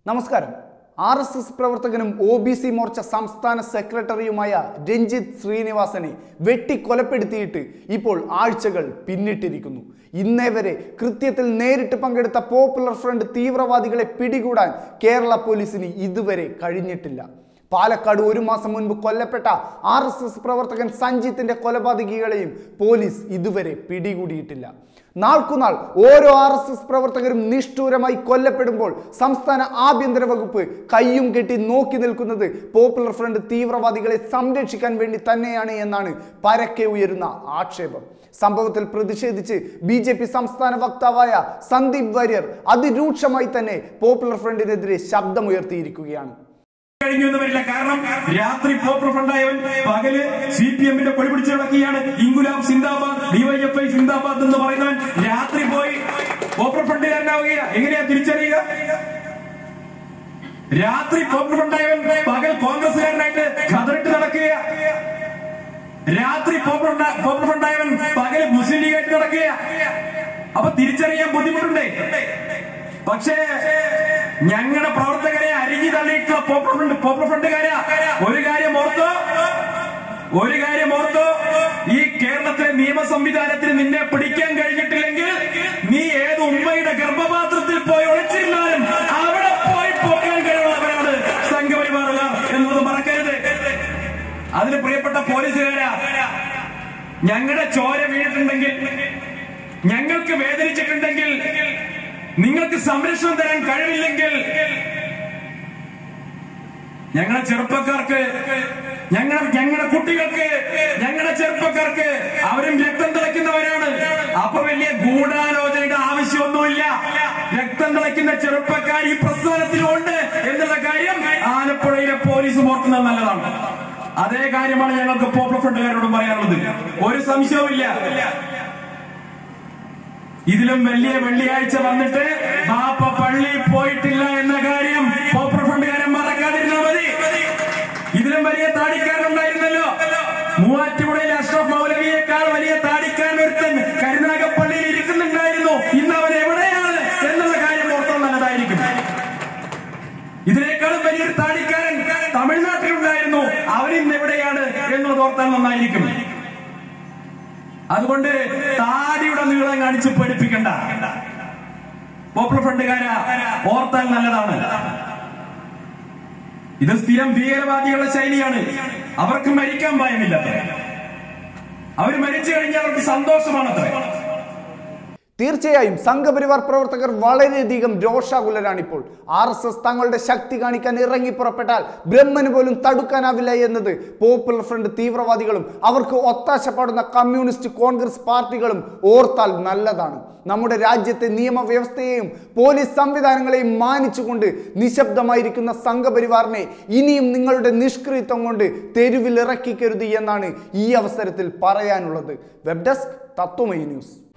നമസ്കാരം R S S പ്രവർത്തകനും O B C Morcha സംസ്ഥാന സെക്രട്ടറിയുമായ രഞ്ജിത്ത് ശ്രീനിവാസനെ വെട്ടിക്കൊലപ്പെടുത്തിയിട്ട് ഇപ്പോൾ ആഴ്ചകൾ പിന്നിട്ടിരിക്കുന്നു ഇന്നേ വരെ കൃത്യത്തിൽ നേരിട്ട് പങ്കെടുത്ത പോപ്പുലർ ഫ്രണ്ട് തീവ്രവാദികളെ പിടികൂടാൻ കേരള പോലീസിന് ഇതുവരെ കഴിഞ്ഞിട്ടില്ല പാലക്കാട് ഒരു മാസം മുൻപ് കൊല്ലപ്പെട്ട ആർ എസ് എസ് പ്രവർത്തകൻ സഞ്ജിത്തിന്റെ കൊലപാതകികളെയും പോലീസ് ഇതുവരെ പിടികൂടിയിട്ടില്ല നാൾക്കുനാൾ ഓരോ ആർ എസ് എസ് പ്രവർത്തകരും നിഷ്ഠൂരമായി കൊല്ലപ്പെടുമ്പോൾ സംസ്ഥാന ആഭ്യന്തര വകുപ്പ് കയ്യും കെട്ടി നോക്കി നിൽക്കുന്നത് പോപ്പുലർ ഫ്രണ്ട് തീവ്രവാദികളെ സംരക്ഷിക്കാൻ വേണ്ടി തന്നെയാണ് എന്നാണ് പരക്കെ ഉയരുന്ന ആക്ഷേപം സംഭവത്തിൽ പ്രതിഷേധിച്ച് ബി ജെ പി സംസ്ഥാന വക്താവായ സന്ദീപ് വാര്യർ അതിരൂക്ഷമായി തന്നെ പോപ്പുലർ ഫ്രണ്ടിനെതിരെ ശബ്ദമുയർത്തിയിരിക്കുകയാണ് കഴിഞ്ഞു എന്ന് വരില്ല കാരണം രാത്രി പോപ്പുലർ ഫ്രണ്ടായവൻ പകല് സി പി എമ്മിന്റെ കൊടി പിടിച്ചു നടക്കുകയാണ് ഇൻഗുലാബ് സിന്ദാബാദ് ഡിവൈഎഫ്ഐ സിന്ദാബാദ് എന്ന് പറയുന്നവൻ രാത്രി പോയി പോപ്പുലർ ഫ്രണ്ടിലാണ്ടാവുകയാ എങ്ങനെയാ തിരിച്ചറിയുക രാത്രി പോപ്പുലർ ഫ്രണ്ടായവൻ പകൽ കോൺഗ്രസുകാരനായിട്ട് ഖദറിട്ട് നടക്കുക രാത്രി പോപ്പുലർ ഫ്രണ്ട്- പോപ്പുലർ ഫ്രണ്ടായവൻ പകല് മുസ്ലിം ലീഗായിട്ട് നടക്കുക അപ്പൊ തിരിച്ചറിയാൻ ബുദ്ധിമുട്ടുണ്ടേ പക്ഷേ ഞങ്ങളുടെ പ്രവർത്തകരെ അരിഞ്ഞു തള്ളിയിട്ടുള്ള പോപ്പുലർ ഫ്രണ്ട് പോപ്പുലർ ഫ്രണ്ടുകാരാ ഒരു കാര്യം ഓർത്തോ ഒരു കാര്യം ഓർത്തോ ഈ കേരളത്തിലെ നിയമ സംവിധാനത്തിന് നിന്നെ പിടിക്കാൻ കഴിഞ്ഞിട്ടില്ലെങ്കിൽ നീ ഏത് ഉമ്മയുടെ ഗർഭപാത്രത്തിൽ പോയി ഒളിച്ചിരുന്നാലും അവിടെ പോയി പോകാൻ കഴിവുള്ളവരാണ് സംഘപരിവാറുകാർ എന്നത് മറക്കരുത് അതിന് പ്രിയപ്പെട്ട പോലീസുകാരാ ഞങ്ങളുടെ ചോര വീണിട്ടുണ്ടെങ്കിൽ ഞങ്ങൾക്ക് വേദനിച്ചിട്ടുണ്ടെങ്കിൽ നിങ്ങൾക്ക് സംരക്ഷണം തരാൻ കഴിവില്ലെങ്കിൽ ഞങ്ങളുടെ ചെറുപ്പക്കാർക്ക് ഞങ്ങളുടെ ഞങ്ങളുടെ കുട്ടികൾക്ക് ഞങ്ങളുടെ ചെറുപ്പക്കാർക്ക് അവരും രക്തം തിളയ്ക്കുന്നവരാണ് അപ്പൊ വലിയ ഗൂഢാലോചനയുടെ ആവശ്യമൊന്നുമില്ല രക്തം തിളയ്ക്കുന്ന ചെറുപ്പക്കാർ ഈ പ്രസ്ഥാനത്തിലുണ്ട് എന്നുള്ള കാര്യം ആലപ്പുഴയിലെ പോലീസ് ഓർക്കുന്നത് നല്ലതാണ് അതേ കാര്യമാണ് ഞങ്ങൾക്ക് പോപ്പുലർ ഫ്രണ്ടുകാരോടും പറയാനുള്ളത് ഒരു സംശയവുമില്ല ഇതിലും വലിയ വെള്ളിയാഴ്ച വന്നിട്ട് ബാപ്പ പള്ളി പോയിട്ടില്ല എന്ന കാര്യം പോപ്പുലർ ഫ്രണ്ടുകാരൻ മറക്കാതിരുന്നാൽ മതി ഇതിലും വലിയ താടിക്കാരൻ ഉണ്ടായിരുന്നല്ലോ മൂവാറ്റുപുഴയിൽ അഷ്റഫ് മൗലവിയേക്കാൾ വലിയ താടിക്കാരൻ ഒരുത്തൻ കരുനാഗപ്പള്ളിയിൽ ഇരിക്കുന്നുണ്ടായിരുന്നു ഇന്ന് അവൻ എവിടെയാണ് എന്നുള്ള കാര്യം ഓർത്താൽ നല്ലതായിരിക്കും ഇതിനേക്കാളും വലിയൊരു താടിക്കാരൻ തമിഴ്നാട്ടിലുണ്ടായിരുന്നു അവൻ ഇന്ന് എവിടെയാണ് എന്നുള്ളത് ഓർത്താൽ നന്നായിരിക്കും അതുകൊണ്ട് താടിയുടെ നീളം കാണിച്ച് പഠിപ്പിക്കണ്ട പോപ്പുലർ ഫ്രണ്ടുകാര ഓർത്താൽ നല്ലതാണ് ഇത് സ്ഥിരം ഭീകരവാദികളുടെ ശൈലിയാണ് അവർക്ക് മരിക്കാൻ ഭയമില്ല അവർ മരിച്ചു കഴിഞ്ഞാൽ അവർക്ക് സന്തോഷമാണത്രേ തീർച്ചയായും സംഘപരിവാർ പ്രവർത്തകർ വളരെയധികം രോഷാകുലരാണിപ്പോൾ ആർ എസ് എസ് തങ്ങളുടെ ശക്തി കാണിക്കാൻ ഇറങ്ങി പുറപ്പെട്ടാൽ ബ്രഹ്മന് പോലും തടുക്കാനാവില്ല എന്നത് പോപ്പുലർ ഫ്രണ്ട് തീവ്രവാദികളും അവർക്ക് ഒത്താശപ്പാടുന്ന കമ്മ്യൂണിസ്റ്റ് കോൺഗ്രസ് പാർട്ടികളും ഓർത്താൽ നല്ലതാണ് നമ്മുടെ രാജ്യത്തെ നിയമവ്യവസ്ഥയെയും പോലീസ് സംവിധാനങ്ങളെയും മാനിച്ചുകൊണ്ട് നിശബ്ദമായിരിക്കുന്ന സംഘപരിവാറിനെ ഇനിയും നിങ്ങളുടെ നിഷ്ക്രിയത്വം കൊണ്ട് തെരുവിൽ ഇറക്കിക്കരുത് എന്നാണ് ഈ അവസരത്തിൽ പറയാനുള്ളത് വെബ് ഡെസ്ക് തത്വമയി ന്യൂസ്